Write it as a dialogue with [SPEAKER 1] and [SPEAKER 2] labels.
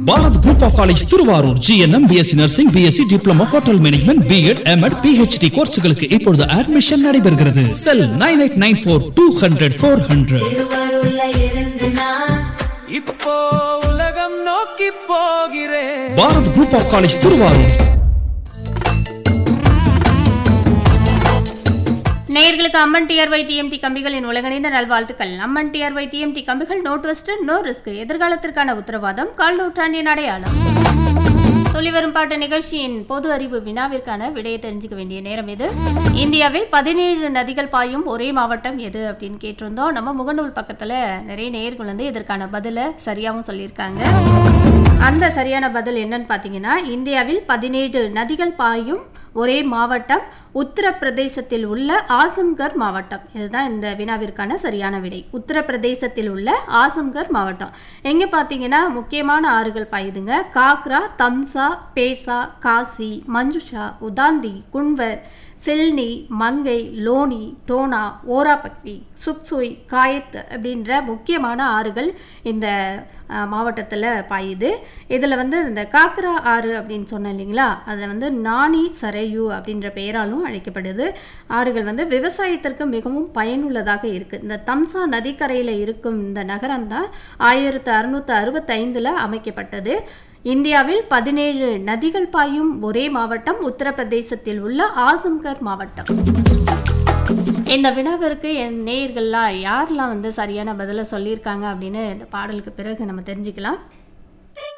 [SPEAKER 1] Bharat group of college Thiruvarur GNM BSc nursing BSc diploma hotel management BEd MEd PhD கோர்ஸ்களுக்கு இப்பொழுது admission நடைபெறுகிறது cell nine eight nine four two hundred four hundred
[SPEAKER 2] திருவருள்ல இருந்து நான்
[SPEAKER 3] இப்போ உலகம் நோக்கி போகிறேன்
[SPEAKER 1] Bharat group of college Thiruvarur
[SPEAKER 4] நேயர்களுக்கு அம்மன் டிஆர்ஒய் டிஎம்டி கம்பிகளின் உலகணிந்த நல்வாழ்த்துக்கள் அம்மன் டிஆர்ஒய் டிஎம்டி கம்பிகள் நோ ட்விஸ்ட் நோ ரிஸ்க் எதிர்காலத்திற்கான உத்தரவாதம் கால் நூற்றாண்டின் அடையாளம் சொல்லி வரும் பாட்டு நிகழ்ச்சியின் பொது அறிவு வினாவிற்கான விடையை தெரிஞ்சுக்க வேண்டிய நேரம் இது இந்தியாவில் பதினேழு நதிகள் பாயும் ஒரே மாவட்டம் எது அப்படின்னு கேட்டிருந்தோம் நம்ம முகநூல் பக்கத்தில் நிறைய நேயர்கள் வந்து இதற்கான பதிலை சரியாகவும் சொல்லியிருக்காங்க அந்த சரியான பதில் என்னன்னு பார்த்தீங்கன்னா இந்தியாவில் பதினேழு நதிகள் பாயும் ஒரே மாவட்டம் உத்தரப்பிரதேசத்தில் உள்ள ஆசம்கர் மாவட்டம் இதுதான் இந்த வினாவிற்கான சரியான விடை உத்தரப்பிரதேசத்தில் உள்ள ஆசம்கர் மாவட்டம் எங்கே பார்த்தீங்கன்னா முக்கியமான ஆறுகள் பாயுதுங்க காக்ரா தம்சா பேசா காசி மஞ்சுஷா உதாந்தி குன்வர் சில்னி மங்கை லோனி டோனா ஓராபக்தி சுக்சுய் காயத் அப்படின்ற முக்கியமான ஆறுகள் இந்த மாவட்டத்தில் பாயுது இதில் வந்து இந்த காக்ரா ஆறு அப்படின்னு சொன்னேன் இல்லைங்களா அதை வந்து நானி சரையு அப்படின்ற பெயராலும் அழைக்கப்படுது ஆறுகள் வந்து விவசாயத்திற்கு மிகவும் பயனுள்ளதாக இருக்குது இந்த தம்சா நதிக்கரையில் இருக்கும் இந்த நகரம் தான் ஆயிரத்து அறுநூற்று அறுபத்தைந்தில் அமைக்கப்பட்டது இந்தியாவில் பதினேழு நதிகள் பாயும் ஒரே மாவட்டம் உத்தரப்பிரதேசத்தில் உள்ள ஆசம்கர் மாவட்டம் இந்த வினாவிற்கு என் நேயர்கள்லாம் யாரெல்லாம் வந்து சரியான பதிலை சொல்லியிருக்காங்க அப்படின்னு இந்த பாடலுக்கு பிறகு நம்ம தெரிஞ்சுக்கலாம்